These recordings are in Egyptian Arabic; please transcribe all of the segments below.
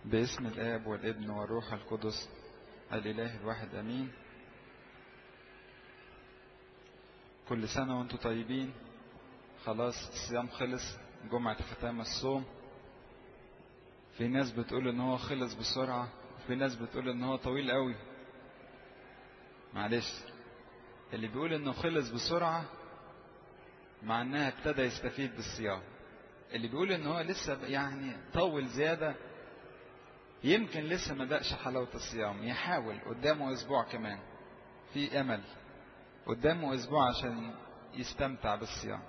باسم الآب والابن والروح القدس الإله الواحد أمين كل سنة وانتم طيبين خلاص الصيام خلص جمعة ختام الصوم في ناس بتقول ان هو خلص بسرعة في ناس بتقول ان هو طويل قوي معلش اللي بيقول انه خلص بسرعة معناها ابتدى يستفيد بالصيام اللي بيقول ان هو لسه يعني طول زيادة يمكن لسه ما دقش حلاوة الصيام يحاول قدامه اسبوع كمان في امل قدامه اسبوع عشان يستمتع بالصيام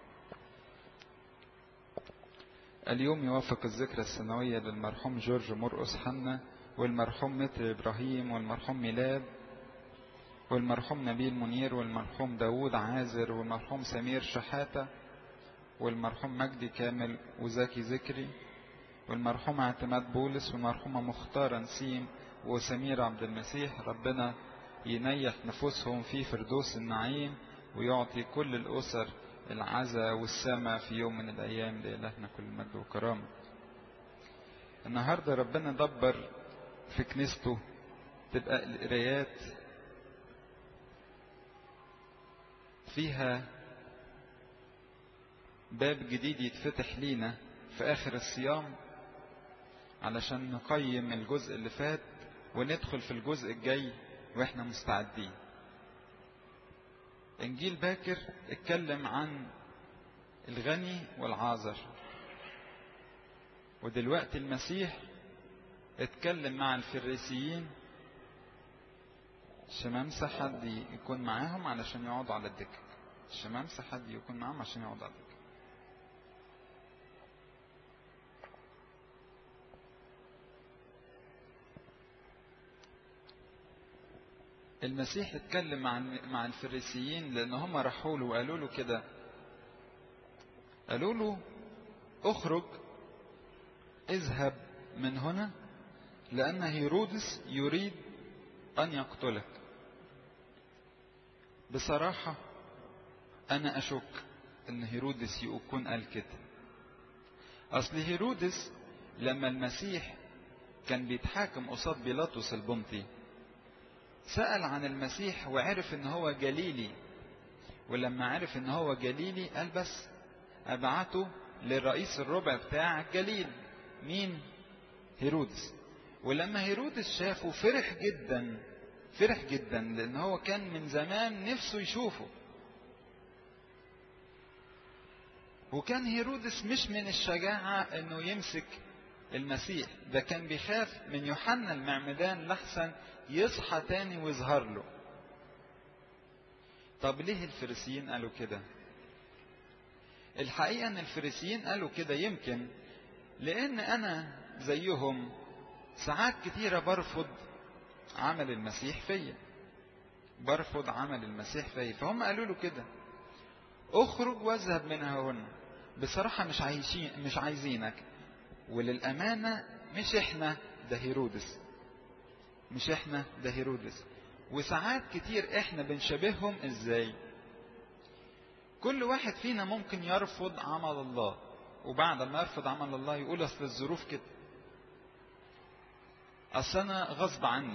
اليوم يوافق الذكرى السنوية للمرحوم جورج مرقس حنا والمرحوم متر إبراهيم والمرحوم ميلاد والمرحوم نبيل منير والمرحوم داوود عازر والمرحوم سمير شحاتة والمرحوم مجدي كامل وزكي ذكري والمرحوم اعتماد بولس والمرحومة مختارة نسيم وسمير عبد المسيح ربنا ينيح نفوسهم في فردوس النعيم ويعطي كل الأسر العزاء والسماء في يوم من الأيام لإلهنا كل مجد وكرامة النهاردة ربنا دبر في كنيسته تبقى القرايات فيها باب جديد يتفتح لينا في آخر الصيام علشان نقيم الجزء اللي فات وندخل في الجزء الجاي واحنا مستعدين انجيل باكر اتكلم عن الغني والعازر ودلوقتي المسيح اتكلم مع الفريسيين شمامسة حد يكون معاهم علشان يقعدوا على الدكة شمامسة حد يكون معاهم عشان يقعدوا على الدكة المسيح اتكلم مع مع الفريسيين لان هم راحوا له وقالوا له كده قالوا له اخرج اذهب من هنا لان هيرودس يريد ان يقتلك بصراحة انا اشك ان هيرودس يكون قال كده اصل هيرودس لما المسيح كان بيتحاكم قصاد بيلاطس البنطي سأل عن المسيح وعرف ان هو جليلي ولما عرف ان هو جليلي قال بس ابعته للرئيس الربع بتاع الجليل مين هيرودس ولما هيرودس شافه فرح جدا فرح جدا لان هو كان من زمان نفسه يشوفه وكان هيرودس مش من الشجاعة انه يمسك المسيح ده كان بيخاف من يوحنا المعمدان لحسن يصحى تاني ويظهر له طب ليه الفريسيين قالوا كده الحقيقة ان الفريسيين قالوا كده يمكن لان انا زيهم ساعات كتيرة برفض عمل المسيح فيا برفض عمل المسيح فيا فهم قالوا له كده اخرج واذهب من هنا بصراحة مش عايشين مش عايزينك وللأمانة مش احنا ده هيرودس مش احنا ده هيرودس وساعات كتير احنا بنشبههم ازاي كل واحد فينا ممكن يرفض عمل الله وبعد ما يرفض عمل الله يقول اصل الظروف كده اصل انا غصب عني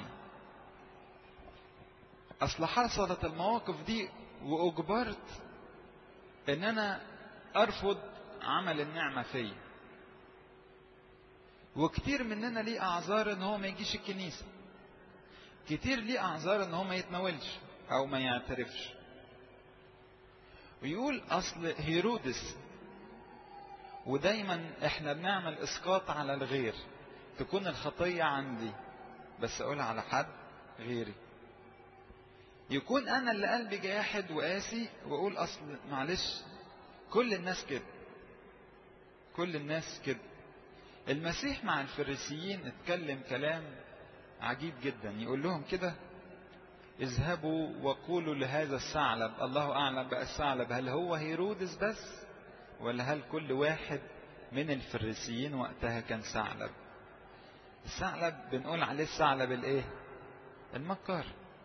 اصل حصلت المواقف دي واجبرت ان انا ارفض عمل النعمة فيا وكتير مننا ليه اعذار ان هو ما يجيش الكنيسة كتير ليه اعذار ان هو ما يتناولش او ما يعترفش ويقول اصل هيرودس ودايما احنا بنعمل اسقاط على الغير تكون الخطية عندي بس اقولها على حد غيري يكون انا اللي قلبي جاحد وقاسي واقول اصل معلش كل الناس كده كل الناس كده المسيح مع الفريسيين اتكلم كلام عجيب جدا يقول لهم كده اذهبوا وقولوا لهذا الثعلب الله اعلم بقى الثعلب هل هو هيرودس بس ولا هل كل واحد من الفريسيين وقتها كان ثعلب الثعلب بنقول عليه الثعلب الايه المكار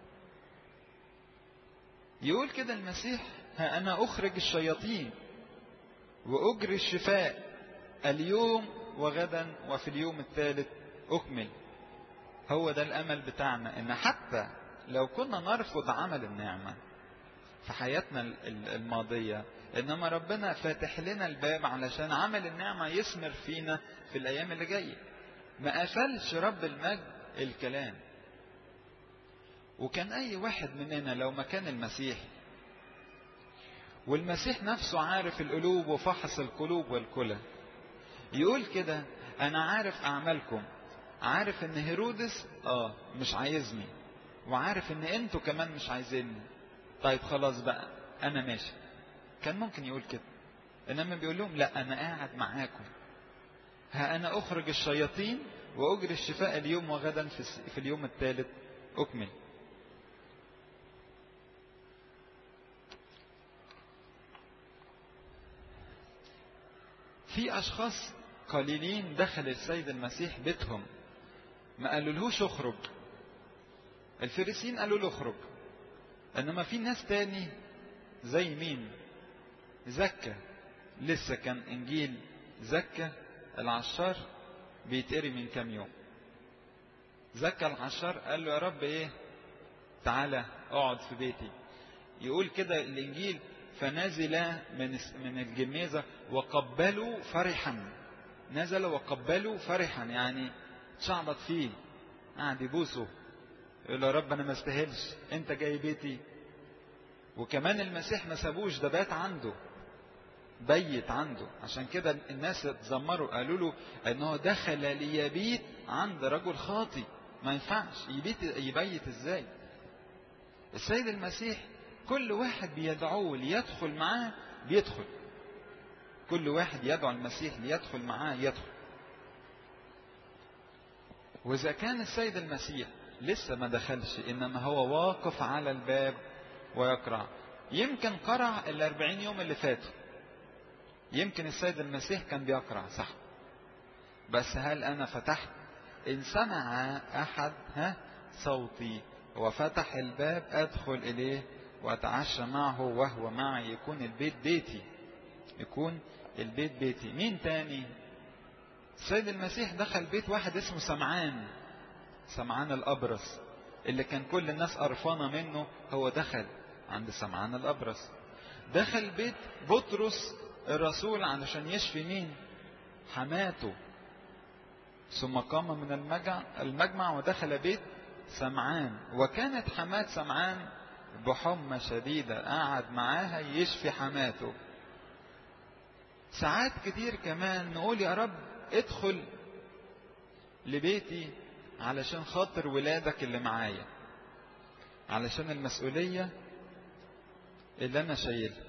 يقول كده المسيح ها انا اخرج الشياطين واجري الشفاء اليوم وغدا وفي اليوم الثالث أكمل هو ده الأمل بتاعنا إن حتى لو كنا نرفض عمل النعمة في حياتنا الماضية إنما ربنا فاتح لنا الباب علشان عمل النعمة يثمر فينا في الأيام اللي جاية ما قفلش رب المجد الكلام وكان أي واحد مننا لو مكان المسيح والمسيح نفسه عارف القلوب وفحص القلوب والكلى يقول كده أنا عارف أعمالكم عارف إن هيرودس آه مش عايزني وعارف إن أنتوا كمان مش عايزيني طيب خلاص بقى أنا ماشي كان ممكن يقول كده إنما بيقول لهم لا أنا قاعد معاكم ها أنا أخرج الشياطين وأجري الشفاء اليوم وغدا في اليوم الثالث أكمل في أشخاص قليلين دخل السيد المسيح بيتهم ما قالولهوش اخرج الفريسين قالوا له اخرج انما في ناس تاني زي مين زكا لسه كان انجيل زكا العشار بيتقري من كام يوم زكا العشار قال له يا رب ايه تعالى اقعد في بيتي يقول كده الانجيل فنزل من من الجميزه وقبلوا فرحا نزل وقبلوا فرحا يعني شعبط فيه قعد يبوسه يقول يا رب انا ما استاهلش انت جاي بيتي وكمان المسيح ما سابوش ده بات عنده بيت عنده عشان كده الناس اتذمروا قالوا له انه دخل ليبيت عند رجل خاطي ما ينفعش يبيت يبيت ازاي السيد المسيح كل واحد بيدعوه ليدخل معاه بيدخل كل واحد يدعو المسيح ليدخل معاه يدخل وإذا كان السيد المسيح لسه ما دخلش إنما هو واقف على الباب ويقرع يمكن قرع الأربعين يوم اللي فاتوا يمكن السيد المسيح كان بيقرع صح بس هل أنا فتحت إن سمع أحد ها صوتي وفتح الباب أدخل إليه وأتعشى معه وهو معي يكون البيت بيتي يكون البيت بيتي مين تاني السيد المسيح دخل بيت واحد اسمه سمعان سمعان الأبرص اللي كان كل الناس قرفانة منه هو دخل عند سمعان الأبرص دخل بيت بطرس الرسول علشان يشفي مين حماته ثم قام من المجمع, المجمع ودخل بيت سمعان وكانت حماة سمعان بحمى شديدة قعد معاها يشفي حماته ساعات كتير كمان نقول يا رب ادخل لبيتي علشان خاطر ولادك اللي معايا علشان المسؤولية اللي أنا شايلها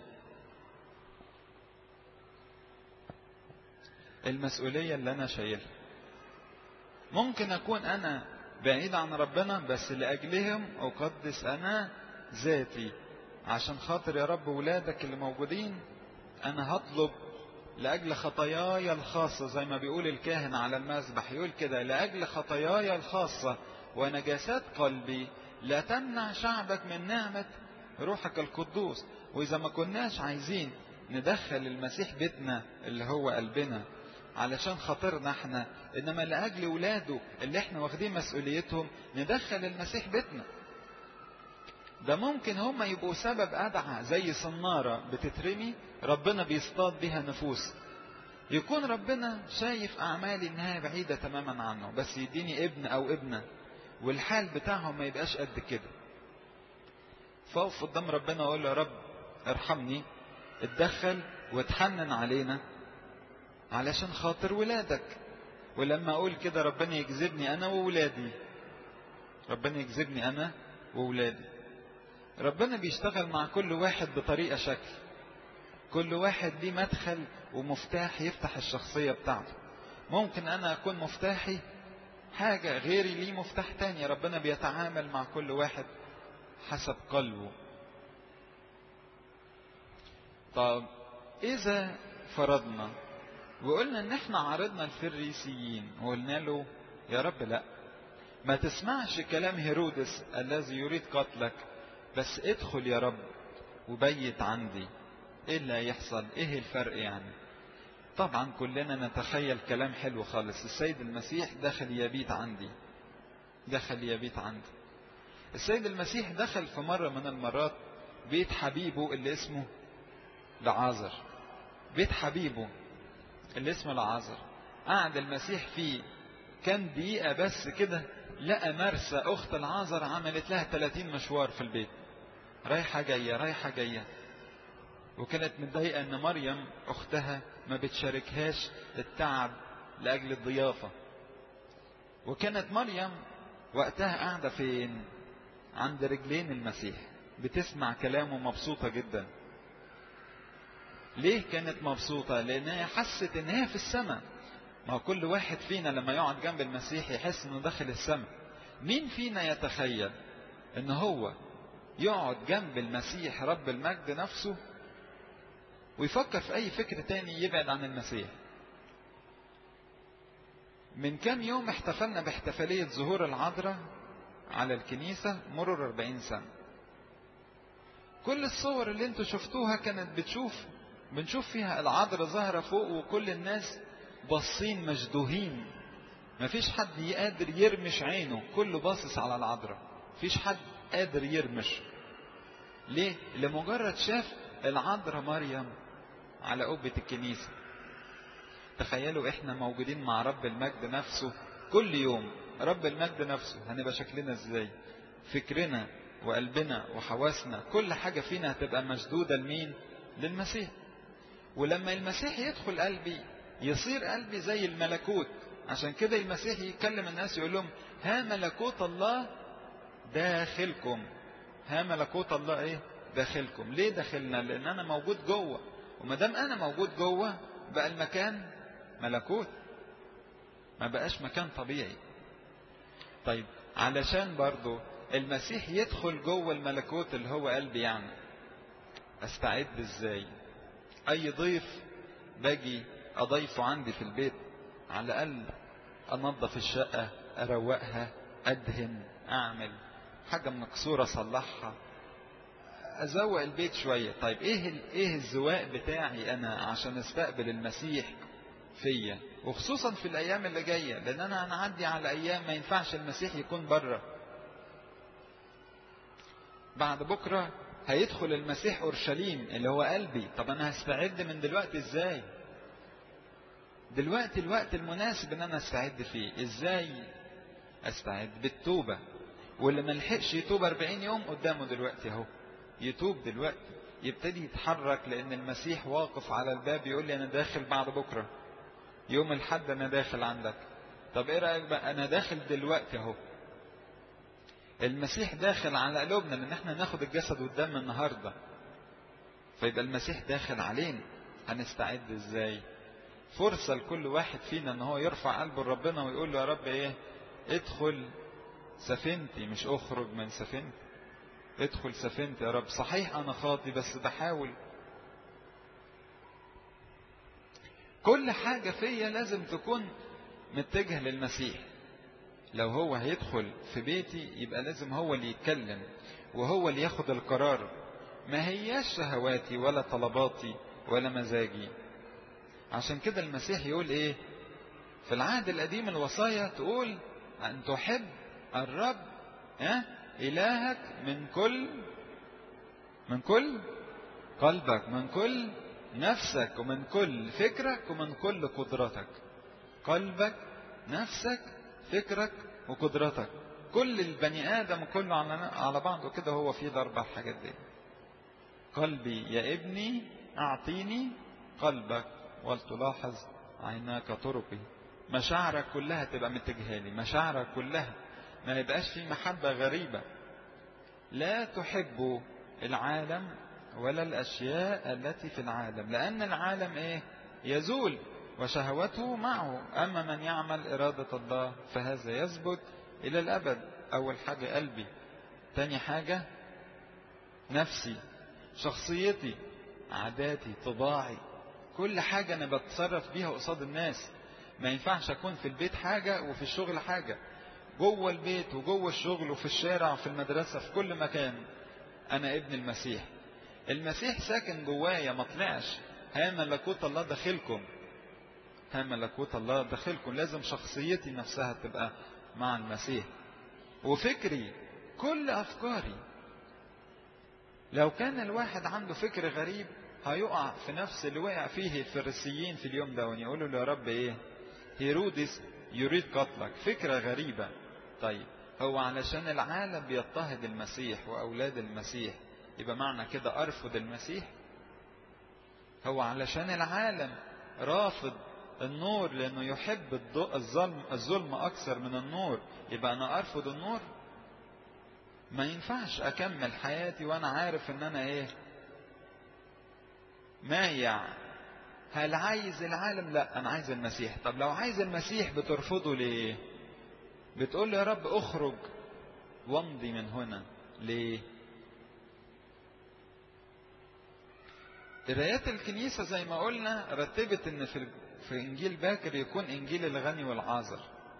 المسؤولية اللي أنا شايلها ممكن أكون أنا بعيد عن ربنا بس لأجلهم أقدس أنا ذاتي عشان خاطر يا رب ولادك اللي موجودين أنا هطلب لأجل خطاياي الخاصة زي ما بيقول الكاهن على المذبح يقول كده لأجل خطاياي الخاصة ونجاسات قلبي لا تمنع شعبك من نعمة روحك القدوس وإذا ما كناش عايزين ندخل المسيح بيتنا اللي هو قلبنا علشان خاطرنا احنا انما لاجل ولاده اللي احنا واخدين مسؤوليتهم ندخل المسيح بيتنا ده ممكن هم يبقوا سبب أدعى زي صنارة بتترمي ربنا بيصطاد بها نفوس يكون ربنا شايف أعمالي إنها بعيدة تماما عنه بس يديني ابن أو ابنة والحال بتاعهم ما يبقاش قد كده فاقف قدام ربنا وأقول له يا رب ارحمني اتدخل وتحنن علينا علشان خاطر ولادك ولما أقول كده ربنا يجذبني أنا وولادي ربنا يجذبني أنا وولادي ربنا بيشتغل مع كل واحد بطريقة شكل كل واحد ليه مدخل ومفتاح يفتح الشخصية بتاعته ممكن أنا أكون مفتاحي حاجة غيري ليه مفتاح تاني ربنا بيتعامل مع كل واحد حسب قلبه طب إذا فرضنا وقلنا إن إحنا عرضنا الفريسيين وقلنا له يا رب لأ ما تسمعش كلام هيرودس الذي يريد قتلك بس ادخل يا رب وبيت عندي ايه اللي هيحصل ايه الفرق يعني طبعا كلنا نتخيل كلام حلو خالص السيد المسيح دخل يبيت عندي دخل يبيت عندي السيد المسيح دخل في مرة من المرات بيت حبيبه اللي اسمه لعازر بيت حبيبه اللي اسمه لعازر قعد المسيح فيه كان دقيقة بس كده لقى مرسى أخت العازر عملت لها 30 مشوار في البيت رايحة جاية رايحة جاية وكانت متضايقة ان مريم اختها ما بتشاركهاش التعب لاجل الضيافة وكانت مريم وقتها قاعدة فين عند رجلين المسيح بتسمع كلامه مبسوطة جدا ليه كانت مبسوطة لانها حست ان هي في السماء ما هو كل واحد فينا لما يقعد جنب المسيح يحس انه داخل السماء مين فينا يتخيل ان هو يقعد جنب المسيح رب المجد نفسه ويفكر في أي فكر تاني يبعد عن المسيح من كام يوم احتفلنا باحتفالية ظهور العذراء على الكنيسة مرور 40 سنة كل الصور اللي انتوا شفتوها كانت بتشوف بنشوف فيها العذراء ظاهرة فوق وكل الناس باصين مشدوهين مفيش حد قادر يرمش عينه كله باصص على العذراء مفيش حد قادر يرمش ليه لمجرد شاف العذراء مريم على قبة الكنيسة تخيلوا احنا موجودين مع رب المجد نفسه كل يوم رب المجد نفسه هنبقى شكلنا ازاي فكرنا وقلبنا وحواسنا كل حاجة فينا هتبقى مشدودة لمين للمسيح ولما المسيح يدخل قلبي يصير قلبي زي الملكوت عشان كده المسيح يكلم الناس يقول لهم ها ملكوت الله داخلكم ها ملكوت الله ايه داخلكم ليه داخلنا لان انا موجود جوه وما دام انا موجود جوه بقى المكان ملكوت ما بقاش مكان طبيعي طيب علشان برضو المسيح يدخل جوه الملكوت اللي هو قلبي يعني استعد ازاي اي ضيف باجي اضيفه عندي في البيت على الاقل انظف الشقه اروقها ادهن اعمل حاجه مكسوره اصلحها ازوق البيت شويه طيب ايه ايه الزواق بتاعي انا عشان استقبل المسيح فيا وخصوصا في الايام اللي جايه لان انا هنعدي على ايام ما ينفعش المسيح يكون بره بعد بكره هيدخل المسيح اورشليم اللي هو قلبي طب انا هستعد من دلوقتي ازاي دلوقتي الوقت المناسب ان انا استعد فيه ازاي استعد بالتوبه واللي ما لحقش يتوب 40 يوم قدامه دلوقتي اهو يتوب دلوقتي يبتدي يتحرك لان المسيح واقف على الباب يقول لي انا داخل بعد بكره يوم الحد انا داخل عندك طب ايه رايك بقى انا داخل دلوقتي اهو المسيح داخل على قلوبنا لان احنا ناخد الجسد والدم النهارده فيبقى المسيح داخل علينا هنستعد ازاي فرصة لكل واحد فينا ان هو يرفع قلبه لربنا ويقول له يا رب ايه ادخل سفينتي مش اخرج من سفينتي ادخل سفينتي يا رب صحيح انا خاطي بس بحاول كل حاجة فيا لازم تكون متجهة للمسيح لو هو هيدخل في بيتي يبقى لازم هو اللي يتكلم وهو اللي ياخد القرار ما هياش شهواتي ولا طلباتي ولا مزاجي عشان كده المسيح يقول ايه في العهد القديم الوصايا تقول ان تحب الرب ها الهك من كل من كل قلبك من كل نفسك ومن كل فكرك ومن كل قدرتك قلبك نفسك فكرك وقدرتك كل البني ادم كله على على بعضه كده هو فيه الاربع حاجات دي قلبي يا ابني اعطيني قلبك ولتلاحظ عيناك طرقي مشاعرك كلها تبقى متجهه لي مشاعرك كلها ما يبقاش في محبه غريبه لا تحب العالم ولا الاشياء التي في العالم لان العالم ايه يزول وشهوته معه اما من يعمل اراده الله فهذا يثبت الى الابد اول حاجه قلبي تاني حاجه نفسي شخصيتي عاداتي طباعي كل حاجة أنا بتصرف بيها قصاد الناس ما ينفعش أكون في البيت حاجة وفي الشغل حاجة جوه البيت وجوه الشغل وفي الشارع وفي المدرسة في كل مكان أنا ابن المسيح المسيح ساكن جوايا ما طلعش ها ملكوت الله داخلكم ها ملكوت الله داخلكم لازم شخصيتي نفسها تبقى مع المسيح وفكري كل أفكاري لو كان الواحد عنده فكر غريب هيقع في نفس اللي وقع فيه الفريسيين في اليوم ده يقولوا له يا رب ايه هيرودس يريد قتلك فكرة غريبة طيب هو علشان العالم بيضطهد المسيح وأولاد المسيح يبقى معنى كده أرفض المسيح هو علشان العالم رافض النور لأنه يحب الظلم, الظلم أكثر من النور يبقى أنا أرفض النور ما ينفعش أكمل حياتي وأنا عارف إن أنا إيه مايع هل عايز العالم لا أنا عايز المسيح طب لو عايز المسيح بترفضه ليه بتقول له يا رب اخرج وامضي من هنا ليه قرايات الكنيسة زي ما قلنا رتبت ان في في انجيل باكر يكون انجيل الغني والعازر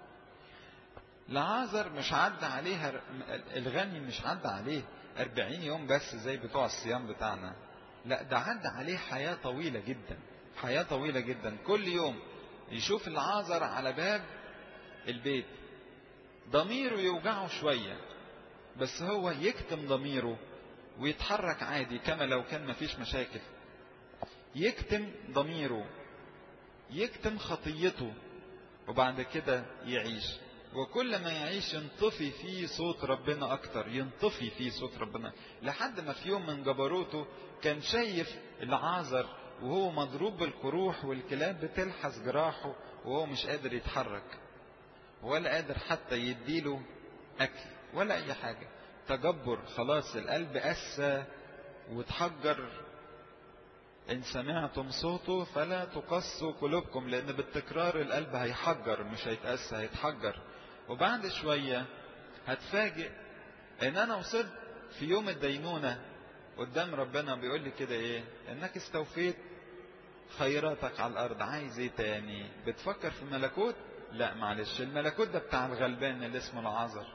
العازر مش عدى عليها الغني مش عدى عليه أربعين يوم بس زي بتوع الصيام بتاعنا لا ده عدى عليه حياة طويلة جدا حياة طويلة جدا كل يوم يشوف العازر على باب البيت ضميره يوجعه شوية بس هو يكتم ضميره ويتحرك عادي كما لو كان مفيش مشاكل يكتم ضميره يكتم خطيته وبعد كده يعيش وكل ما يعيش ينطفي فيه صوت ربنا أكتر ينطفي فيه صوت ربنا لحد ما في يوم من جبروته كان شايف العازر وهو مضروب بالقروح والكلاب بتلحس جراحه وهو مش قادر يتحرك ولا قادر حتى يديله أكل ولا أي حاجة تجبر خلاص القلب أسى وتحجر إن سمعتم صوته فلا تقصوا قلوبكم لأن بالتكرار القلب هيحجر مش هيتأسى هيتحجر وبعد شوية هتفاجئ إن أنا وصلت في يوم الدينونة قدام ربنا بيقول لي كده إيه إنك استوفيت خيراتك على الأرض عايز إيه تاني بتفكر في الملكوت لا معلش الملكوت ده بتاع الغلبان اللي اسمه العذر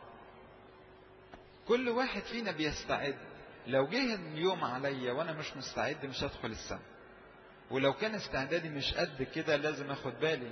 كل واحد فينا بيستعد لو جه اليوم عليا وانا مش مستعد مش هدخل السماء ولو كان استعدادي مش قد كده لازم اخد بالي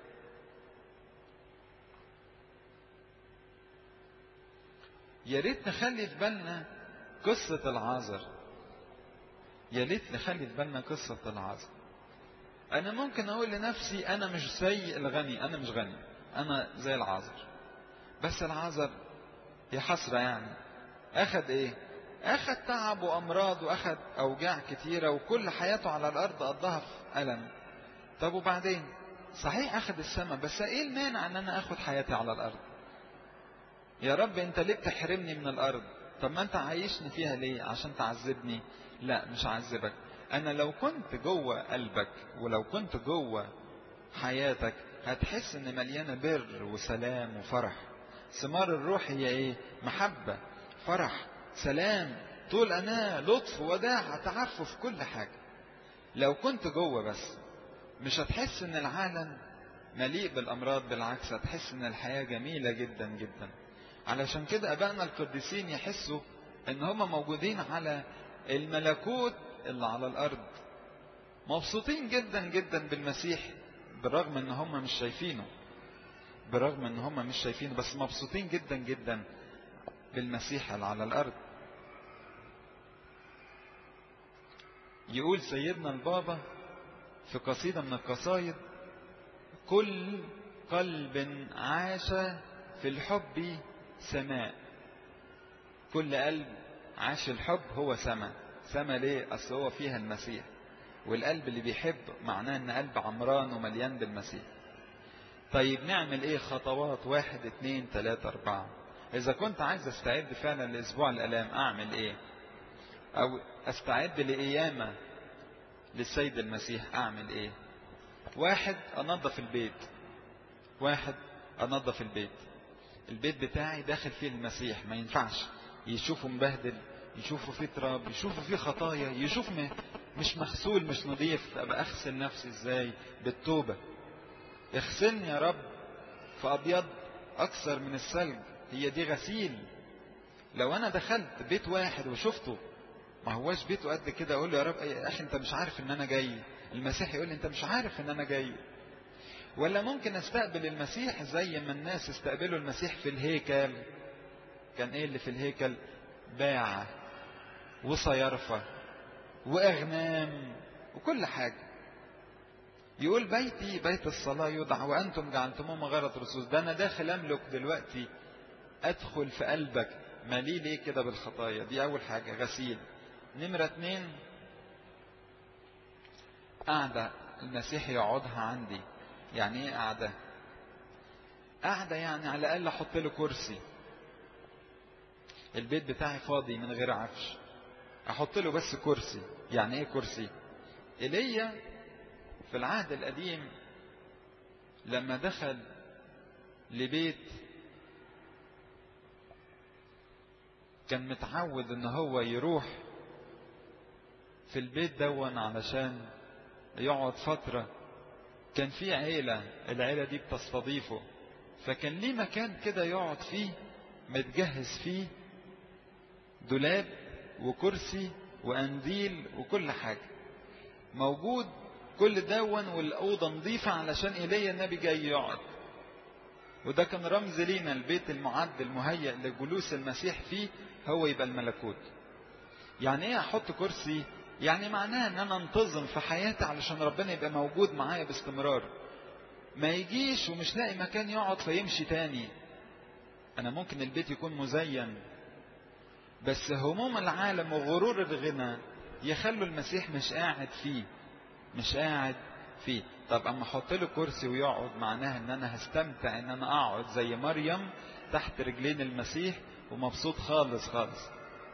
يا ريت نخلي في بالنا قصة العازر يا ريت نخلي في بالنا قصة العازر أنا ممكن أقول لنفسي أنا مش زي الغني أنا مش غني أنا زي العازر بس العازر يا حسرة يعني أخد إيه؟ أخد تعب وأمراض وأخد أوجاع كتيرة وكل حياته على الأرض قضاها في ألم طب وبعدين صحيح أخد السماء بس إيه المانع أن أنا أخد حياتي على الأرض يا رب أنت ليه بتحرمني من الأرض طب ما أنت عايشني فيها ليه عشان تعذبني لا مش هعذبك أنا لو كنت جوه قلبك ولو كنت جوه حياتك هتحس إن مليانة بر وسلام وفرح ثمار الروح هي إيه؟ محبة فرح سلام طول أنا لطف وداع تعفف كل حاجة لو كنت جوه بس مش هتحس إن العالم مليء بالأمراض بالعكس هتحس إن الحياة جميلة جدا جدا علشان كده أبائنا القديسين يحسوا إن هم موجودين على الملكوت اللي على الأرض مبسوطين جدا جدا بالمسيح بالرغم إن هم مش شايفينه بالرغم إن هم مش شايفينه بس مبسوطين جدا جدا بالمسيح اللي على الأرض يقول سيدنا البابا في قصيدة من القصايد كل قلب عاش في الحب سماء كل قلب عاش الحب هو سماء سما ليه أصل هو فيها المسيح والقلب اللي بيحب معناه ان قلب عمران ومليان بالمسيح طيب نعمل ايه خطوات واحد اتنين تلاتة اربعة اذا كنت عايز استعد فعلا لاسبوع الالام اعمل ايه او استعد لقيامة للسيد المسيح اعمل ايه واحد انظف البيت واحد انظف البيت البيت بتاعي داخل فيه المسيح ما ينفعش يشوفه مبهدل يشوفوا فيه تراب يشوفوا فيه خطايا يشوف مش مغسول مش نظيف ابقى اغسل نفسي ازاي بالتوبة اغسلني يا رب في ابيض اكثر من الثلج هي دي غسيل لو انا دخلت بيت واحد وشفته ما هواش بيته قد كده اقول له يا رب يا اخي انت مش عارف ان انا جاي المسيح يقول لي انت مش عارف ان انا جاي ولا ممكن استقبل المسيح زي ما الناس استقبلوا المسيح في الهيكل كان ايه اللي في الهيكل باعة وصيرفة واغنام وكل حاجة يقول بيتي بيت الصلاة يدعى وأنتم جعلتموه مغارة رسول ده أنا داخل أملك دلوقتي أدخل في قلبك مالي ليه كده بالخطايا دي أول حاجة غسيل نمرة اتنين قاعدة المسيح يقعدها عندي يعني ايه قاعدة قاعدة يعني على الأقل أحط له كرسي البيت بتاعي فاضي من غير عفش أحط له بس كرسي يعني ايه كرسي إيليا في العهد القديم لما دخل لبيت كان متعود ان هو يروح في البيت دون علشان يقعد فترة كان في عيلة العيلة دي بتستضيفه فكان ليه مكان كده يقعد فيه متجهز فيه دولاب وكرسي وأنديل وكل حاجة موجود كل دون والأوضة نظيفة علشان إيليا النبي جاي يقعد وده كان رمز لينا البيت المعد المهيأ لجلوس المسيح فيه هو يبقى الملكوت يعني ايه احط كرسي يعني معناه ان انا انتظم في حياتي علشان ربنا يبقى موجود معايا باستمرار ما يجيش ومش لاقي مكان يقعد فيمشي تاني انا ممكن البيت يكون مزين بس هموم العالم وغرور الغنى يخلوا المسيح مش قاعد فيه مش قاعد فيه طب اما احط له كرسي ويقعد معناها ان انا هستمتع ان انا اقعد زي مريم تحت رجلين المسيح ومبسوط خالص خالص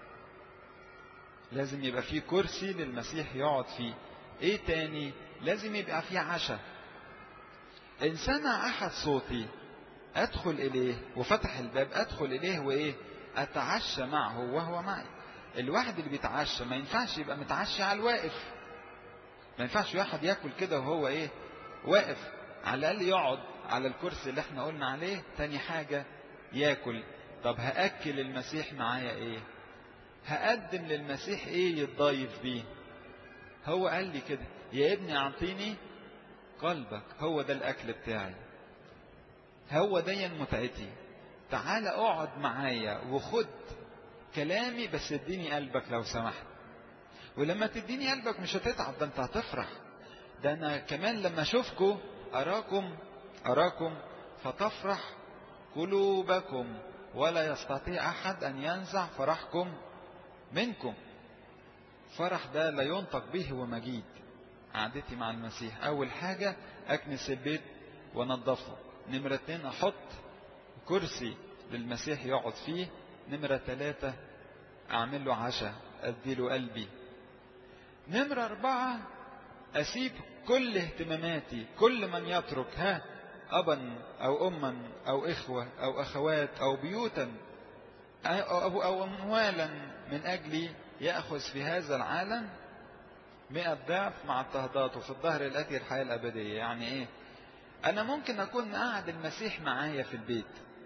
لازم يبقى فيه كرسي للمسيح يقعد فيه ايه تاني لازم يبقى فيه عشاء ان سمع احد صوتي ادخل اليه وفتح الباب ادخل اليه وايه اتعشى معه وهو معي الواحد اللي بيتعشى ما ينفعش يبقى متعشى على الواقف ما ينفعش واحد ياكل كده وهو ايه واقف على الاقل يقعد على الكرسي اللي احنا قلنا عليه تاني حاجة ياكل طب هاكل المسيح معايا ايه هقدم للمسيح ايه يتضايف بيه هو قال لي كده يا ابني اعطيني قلبك هو ده الاكل بتاعي هو دي متعتي تعال اقعد معايا وخد كلامي بس اديني قلبك لو سمحت ولما تديني قلبك مش هتتعب ده انت هتفرح ده انا كمان لما اشوفكم اراكم اراكم فتفرح قلوبكم ولا يستطيع احد ان ينزع فرحكم منكم فرح ده لا ينطق به ومجيد قعدتي مع المسيح اول حاجة اكنس البيت وانضفه نمرة اتنين احط كرسي للمسيح يقعد فيه نمرة ثلاثة اعمل له عشاء اديله قلبي نمرة أربعة أسيب كل اهتماماتي كل من يترك ها أبا أو أما أو إخوة أو أخوات أو بيوتا أو, أو أموالا من أجلي يأخذ في هذا العالم مئة ضعف مع التهضات وفي الظهر الآتي الحياة الأبدية يعني إيه أنا ممكن أكون قاعد المسيح معايا في البيت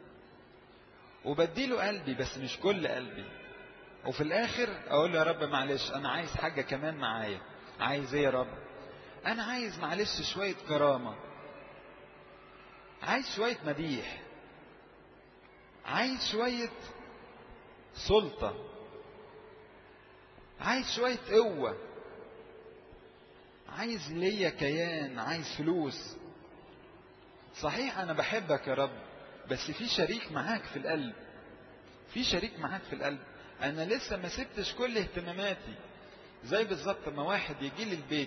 وبديله قلبي بس مش كل قلبي وفي الاخر اقول له يا رب معلش انا عايز حاجة كمان معايا عايز ايه يا رب انا عايز معلش شوية كرامة عايز شوية مديح عايز شوية سلطة عايز شوية قوة عايز ليا كيان عايز فلوس صحيح انا بحبك يا رب بس في شريك معاك في القلب في شريك معاك في القلب انا لسه ما سبتش كل اهتماماتي زي بالظبط ما واحد يجي لي البيت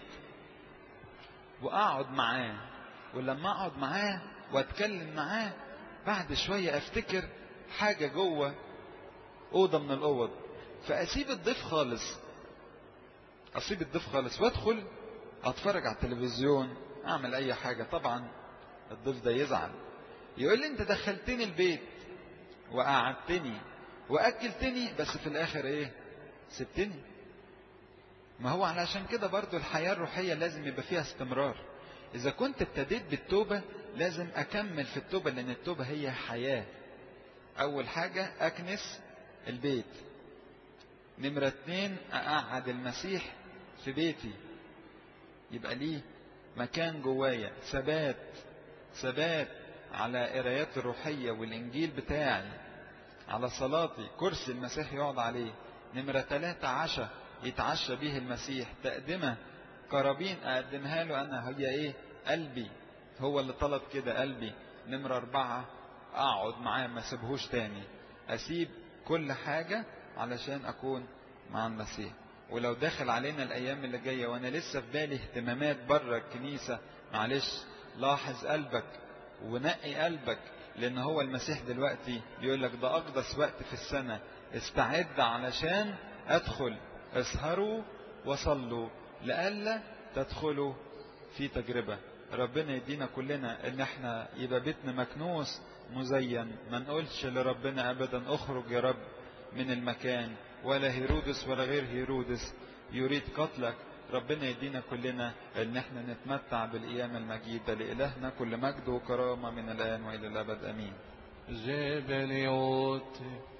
واقعد معاه ولما اقعد معاه واتكلم معاه بعد شويه افتكر حاجه جوه اوضه من الاوض فاسيب الضيف خالص اسيب الضيف خالص وادخل اتفرج على التلفزيون اعمل اي حاجه طبعا الضيف ده يزعل يقول لي انت دخلتني البيت وقعدتني واكلتني بس في الاخر ايه سبتني ما هو علشان كده برضو الحياة الروحية لازم يبقى فيها استمرار اذا كنت ابتديت بالتوبة لازم اكمل في التوبة لان التوبة هي حياة اول حاجة اكنس البيت نمرة اتنين اقعد المسيح في بيتي يبقى ليه مكان جوايا ثبات ثبات على قرايات الروحية والإنجيل بتاعي على صلاتي كرسي المسيح يقعد عليه نمرة ثلاثة عشاء يتعشى به المسيح تقدمة قرابين أقدمها له أنا هي إيه قلبي هو اللي طلب كده قلبي نمرة أربعة أقعد معاه ما سيبهوش تاني أسيب كل حاجة علشان أكون مع المسيح ولو داخل علينا الأيام اللي جاية وأنا لسه في بالي اهتمامات بره الكنيسة معلش لاحظ قلبك ونقي قلبك لأن هو المسيح دلوقتي بيقول لك ده أقدس وقت في السنة استعد علشان أدخل اسهروا وصلوا لئلا تدخلوا في تجربة ربنا يدينا كلنا ان احنا يبقى بيتنا مكنوس مزين ما نقولش لربنا ابدا اخرج يا رب من المكان ولا هيرودس ولا غير هيرودس يريد قتلك ربنا يدينا كلنا ان احنا نتمتع بالايام المجيده لالهنا كل مجد وكرامه من الان والى الابد امين جبل يوتي